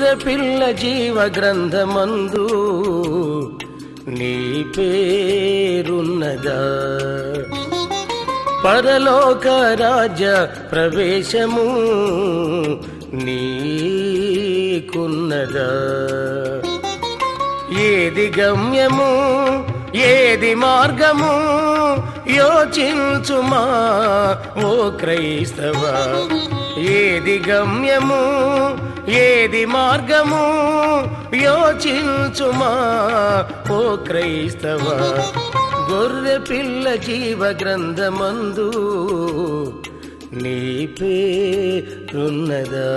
గొర్రె పిల్ల జీవ గ్రంథమందు నీ పేరున్నదా పరలోక రాజ్య ప్రవేశము నీకున్నదా ఏది గమ్యము ఏది మార్గము యోచించుమా ఓ క్రైస్తవ ఏది గమ్యము ఏది మార్గము యోచించుమా ఓ క్రైస్తవ గొర్రె పిల్ల జీవ గ్రంథమందు నీ పేరున్నదా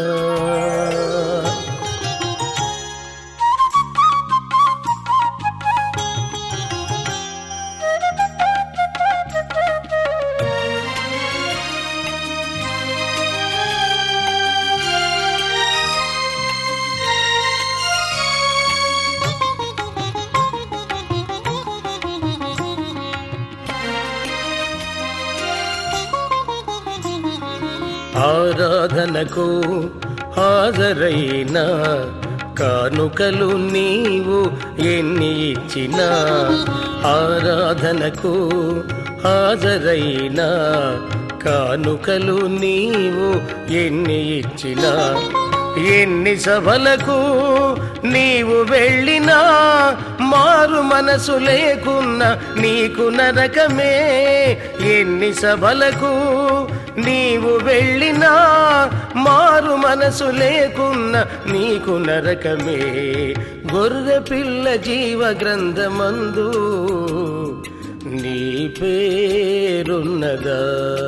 ఆరాధనకు హాజరైన కానుకలు నీవు ఎన్ని ఇచ్చినా ఆరాధనకు హాజరైన కానుకలు నీవు ఎన్ని ఇచ్చినా ఎన్ని సభలకు నీవు వెళ్ళినా మారు మనసు లేకున్నా నీకు నరకమే ఎన్ని సభలకు నీవు వెళ్ళినా మారు మనసు లేకున్నా నీకు నరకమే గొర్రె పిల్ల జీవ గ్రంథమందు నీ పేరున్నదా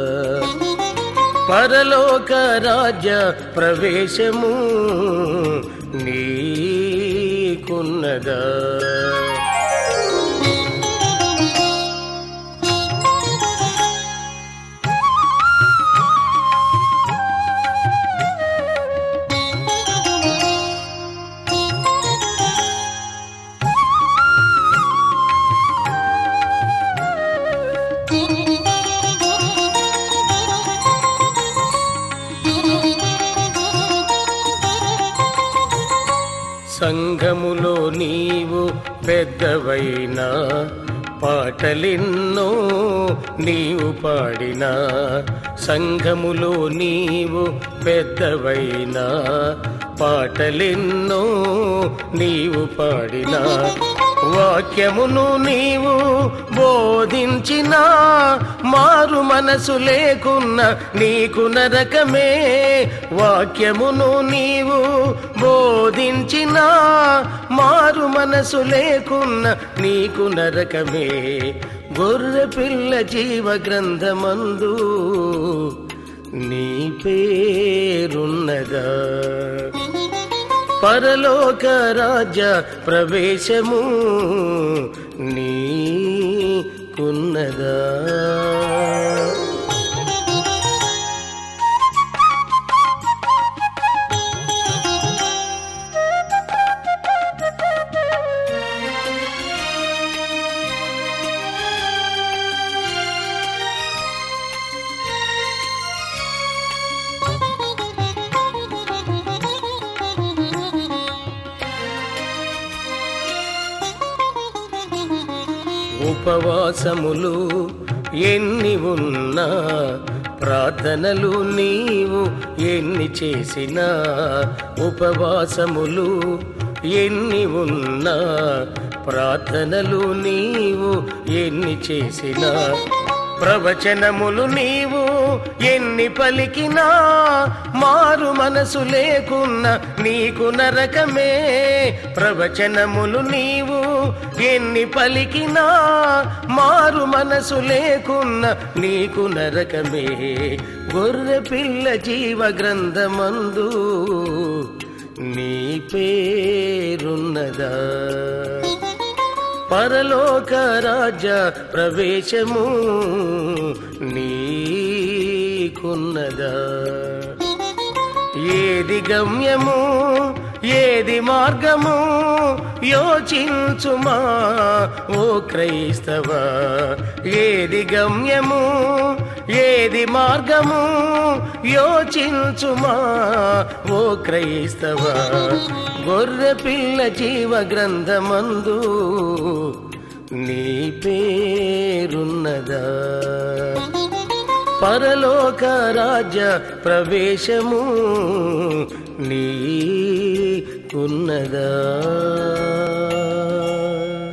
పరలోక రాజ్య ప్రవేశము నీకున్నదా సంఘములో నీవు పెద్దవైనా పాటలెన్నో నీవు పాడినా సంఘములో నీవు పెద్దవైనా పాటలెన్నో నీవు పాడినా వాక్యమును నీవు బోధించిన మారు మనసు లేకున్న నీకు నరకమే వాక్యమును నీవు బోధించిన మారు మనసు లేకున్న నీకు నరకమే గొర్రె పిల్ల జీవ గ్రంథమందు నీ పేరున్నదా పరలోక రాజ్య ప్రవేశము నీకున్నదా ఉపవాసములు ఎన్ని ఉన్నా ప్రార్థనలు నీవు ఎన్ని చేసినా ఉపవాసములు ఎన్ని ఉన్నా ప్రార్థనలు నీవు ఎన్ని చేసినా ప్రవచనములు నీవు ఎన్ని పలికినా మారు మనసు లేకున్నా నీకు నరకమే ప్రవచనములు నీవు ఎన్ని పలికినా మారు మనసు లేకున్నా నీకు నరకమే గొర్రె పిల్ల జీవ గ్రంథమందు నీ పేరున్నదా పరలోక రాజ్య ప్రవేశము నీకున్నదా ఏది గమ్యము ఏది మార్గము యోచించుమా ఓ క్రైస్తవ ఏది గమ్యము ఏది మార్గము యోచించుమా ఓ క్రైస్తవ గొర్రె పిల్ల జీవ గ్రంథమందు నీ పేరున్నదా పరలోక రాజ్య ప్రవేశము నీకున్నదా